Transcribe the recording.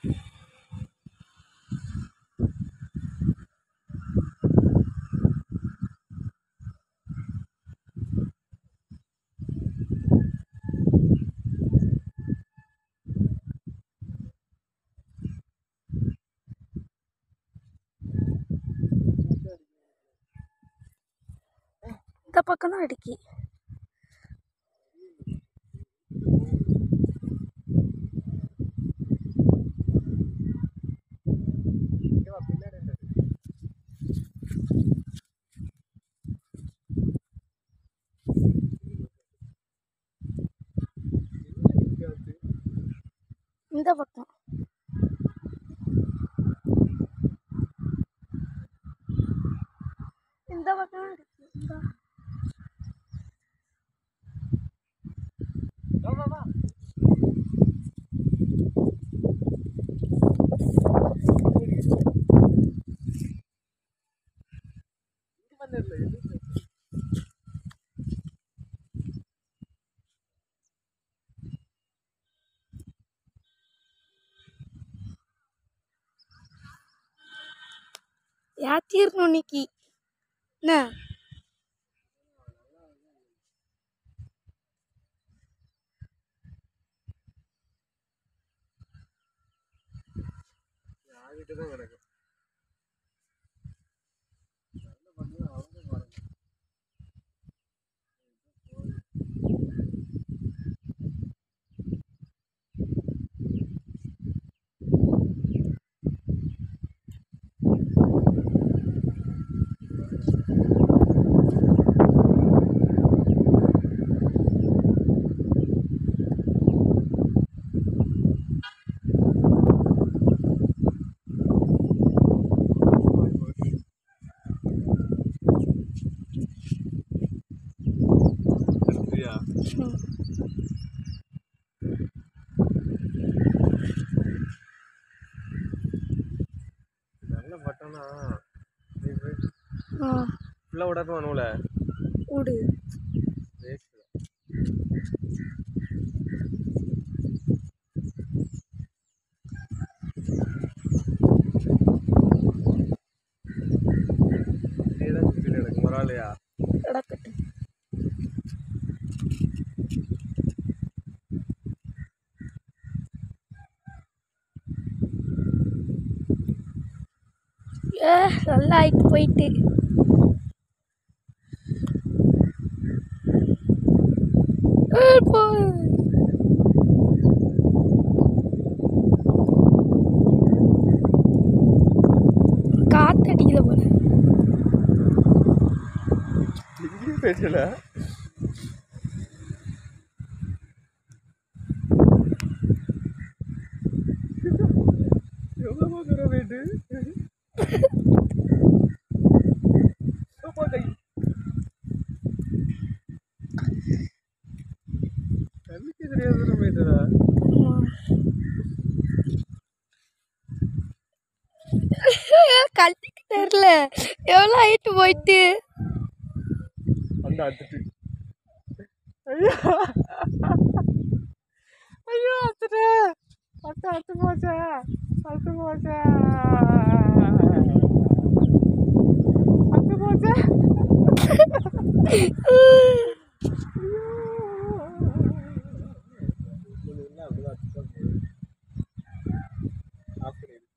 இந்த பக்கம் தான் அடிக்கி இந்த பக்கம் இந்த பக்கம் தான் அடிக்கி இந்த ஏற்றிடணும் இன்னைக்கு என்ன ஆகிட்டு தான் கிடக்கும் எடுத்துறியா ம். நல்ல பட்டனா நீ போய் ஆ ஃபுல்லாக விடாத வேணும்ல விடு வேஸ்ட் இதே தான் சுற்றிட்டு எனக்கு மறாலையா கிடக்கட்டும் ஏ நல்லா ஆயிட்டு போயிட்டு ஏய், போ. காத்தடிக்குது போல எங்கேயும் பேசல எவ்வளோ தூரம் போயிட்டு அப்பா கை கண்ணுக்கு தெரியாத தூரம் போயிட்டுடா கல்லுக்கு தெரில எவ்வளோ ஆயிட்டு போயிட்டு அந்த அத்துட்டு ஐயோ ஐயோ அத்துட்டு அத்து அத்து போச்சா அத்து போச்சா அத்து போச்சா அப்படிதான் அத்துதான் போகுது. ஆஃப் பண்ணிடு.